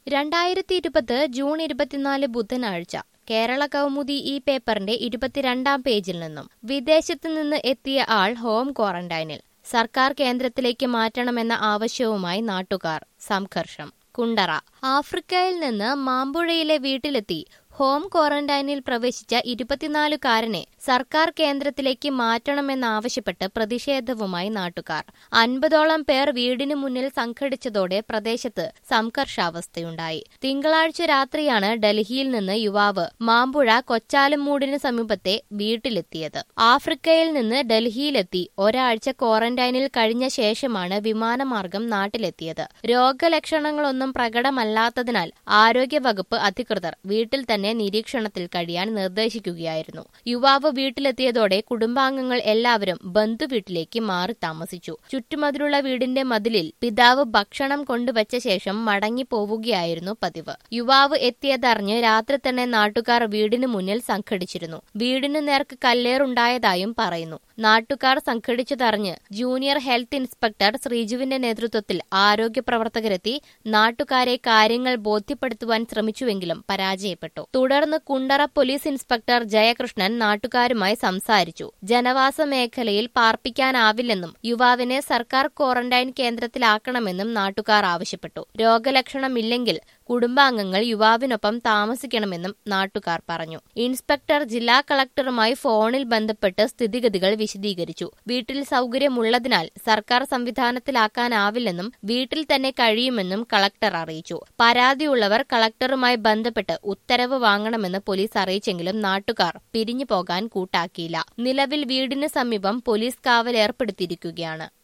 രണ്ടായിരത്തി ഇരുപത് ജൂൺ ഇരുപത്തിനാല് ബുധനാഴ്ച കേരള കൗമുദി ഈ പേപ്പറിന്റെ ഇരുപത്തിരണ്ടാം പേജിൽ നിന്നും വിദേശത്ത് നിന്ന് എത്തിയ ആൾ ഹോം ക്വാറന്റൈനിൽ സർക്കാർ കേന്ദ്രത്തിലേക്ക് മാറ്റണമെന്ന ആവശ്യവുമായി നാട്ടുകാർ സംഘർഷം കുണ്ടറ ആഫ്രിക്കയിൽ നിന്ന് മാമ്പുഴയിലെ വീട്ടിലെത്തി ഹോം ക്വാറന്റൈനിൽ പ്രവേശിച്ച ഇരുപത്തിനാലുകാരനെ സർക്കാർ കേന്ദ്രത്തിലേക്ക് മാറ്റണമെന്നാവശ്യപ്പെട്ട് പ്രതിഷേധവുമായി നാട്ടുകാർ അൻപതോളം പേർ വീടിന് മുന്നിൽ സംഘടിച്ചതോടെ പ്രദേശത്ത് സംഘർഷാവസ്ഥയുണ്ടായി തിങ്കളാഴ്ച രാത്രിയാണ് ഡൽഹിയിൽ നിന്ന് യുവാവ് മാമ്പുഴ കൊച്ചാലുമൂടിന് സമീപത്തെ വീട്ടിലെത്തിയത് ആഫ്രിക്കയിൽ നിന്ന് ഡൽഹിയിലെത്തി ഒരാഴ്ച ക്വാറന്റൈനിൽ കഴിഞ്ഞ ശേഷമാണ് വിമാനമാർഗം നാട്ടിലെത്തിയത് രോഗലക്ഷണങ്ങളൊന്നും പ്രകടമല്ലാത്തതിനാൽ ആരോഗ്യവകുപ്പ് അധികൃതർ വീട്ടിൽ തന്നെ നിരീക്ഷണത്തിൽ കഴിയാൻ നിർദ്ദേശിക്കുകയായിരുന്നു യുവാവ് വീട്ടിലെത്തിയതോടെ കുടുംബാംഗങ്ങൾ എല്ലാവരും ബന്ധുവീട്ടിലേക്ക് മാറി താമസിച്ചു ചുറ്റുമതിലുള്ള വീടിന്റെ മതിലിൽ പിതാവ് ഭക്ഷണം കൊണ്ടുവച്ച ശേഷം മടങ്ങി പോവുകയായിരുന്നു പതിവ് യുവാവ് എത്തിയതറിഞ്ഞ് രാത്രി തന്നെ നാട്ടുകാർ വീടിന് മുന്നിൽ സംഘടിച്ചിരുന്നു വീടിനു നേർക്ക് കല്ലേറുണ്ടായതായും പറയുന്നു നാട്ടുകാർ സംഘടിച്ചതറിഞ്ഞ് ജൂനിയർ ഹെൽത്ത് ഇൻസ്പെക്ടർ ശ്രീജുവിന്റെ നേതൃത്വത്തിൽ ആരോഗ്യ പ്രവർത്തകരെത്തി നാട്ടുകാരെ കാര്യങ്ങൾ ബോധ്യപ്പെടുത്തുവാൻ ശ്രമിച്ചുവെങ്കിലും പരാജയപ്പെട്ടു തുടർന്ന് കുണ്ടറ പോലീസ് ഇൻസ്പെക്ടർ ജയകൃഷ്ണൻ നാട്ടുകാരുമായി സംസാരിച്ചു ജനവാസ മേഖലയിൽ പാർപ്പിക്കാനാവില്ലെന്നും യുവാവിനെ സർക്കാർ ക്വാറന്റൈൻ കേന്ദ്രത്തിലാക്കണമെന്നും നാട്ടുകാർ ആവശ്യപ്പെട്ടു രോഗലക്ഷണമില്ലെങ്കിൽ കുടുംബാംഗങ്ങൾ യുവാവിനൊപ്പം താമസിക്കണമെന്നും നാട്ടുകാർ പറഞ്ഞു ഇൻസ്പെക്ടർ ജില്ലാ കളക്ടറുമായി ഫോണിൽ ബന്ധപ്പെട്ട് സ്ഥിതിഗതികൾ വിശദീകരിച്ചു വീട്ടിൽ സൗകര്യമുള്ളതിനാൽ സർക്കാർ സംവിധാനത്തിലാക്കാനാവില്ലെന്നും വീട്ടിൽ തന്നെ കഴിയുമെന്നും കളക്ടർ അറിയിച്ചു പരാതിയുള്ളവർ കളക്ടറുമായി ബന്ധപ്പെട്ട് ഉത്തരവ് വാങ്ങണമെന്ന് പോലീസ് അറിയിച്ചെങ്കിലും നാട്ടുകാർ പിരിഞ്ഞു പോകാൻ കൂട്ടാക്കിയില്ല നിലവിൽ വീടിന് സമീപം പോലീസ് കാവൽ ഏർപ്പെടുത്തിയിരിക്കുകയാണ്